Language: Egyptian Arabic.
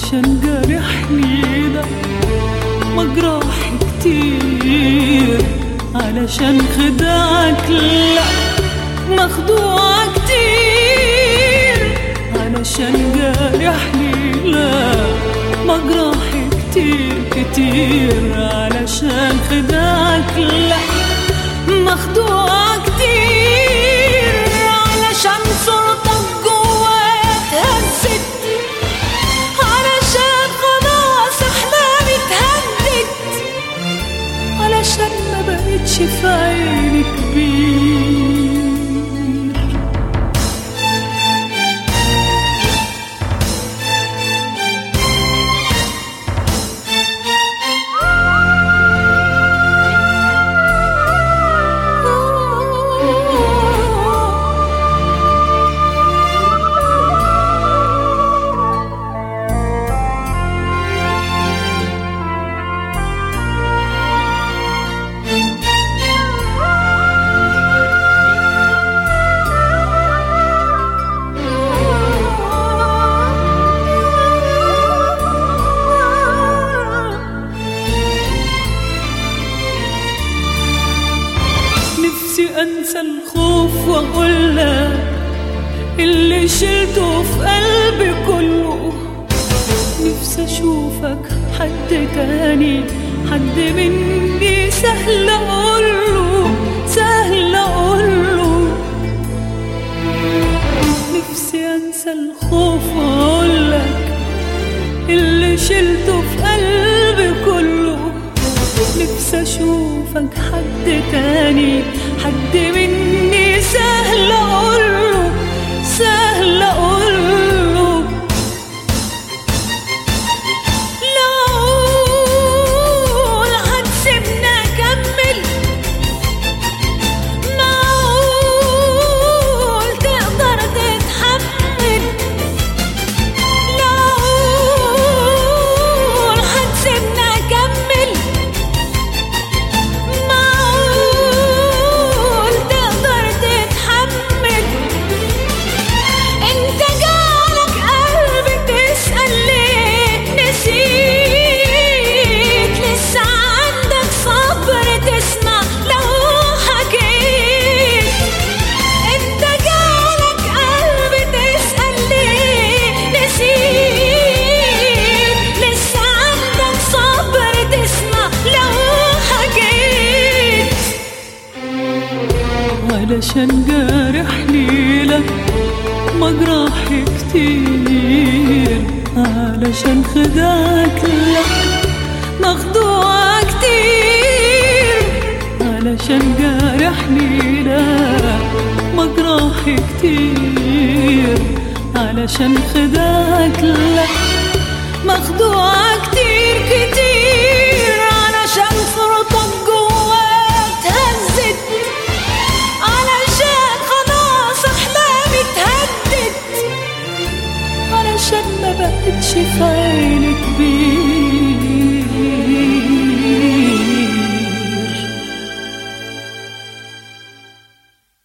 علشان جارحني ده مجراح كتير علشان خدعك لا مخدوع كتير علشان جارحني لا مجراح كتير كتير علشان خدعك لا مخدوع كتير علشان صورتك جوايا اتهزت علشان خلاص احلامي اتهدت علشان ما بقتش في عيني كبير نفسي انسى الخوف واقول لك اللي شلته في قلبي كله نفسي اشوفك حد تاني حد مني سهل اقوله سهل اقوله نفسي انسى الخوف واقول لك اللي شلته في قلبي كله نفسي اشوفك حد تاني حد مني سهل اقوله سهل اقوله لو هتسيبنا اكمل معقول تقدر تتحمل لو هتسيبنا اكمل معقول تقدر تتحمل انت جالك قلب تسأل ليه نسيت لسه عندك صبر تسمع لو حكيت انت جالك قلب تسأل ليه نسيت لسه عندك صبر تسمع لو حكيت علشان جارحني لك مجراح كتير علشان خدعك لك مخدوع كتير علشان جارحني لك مجراح كتير علشان خدعك لك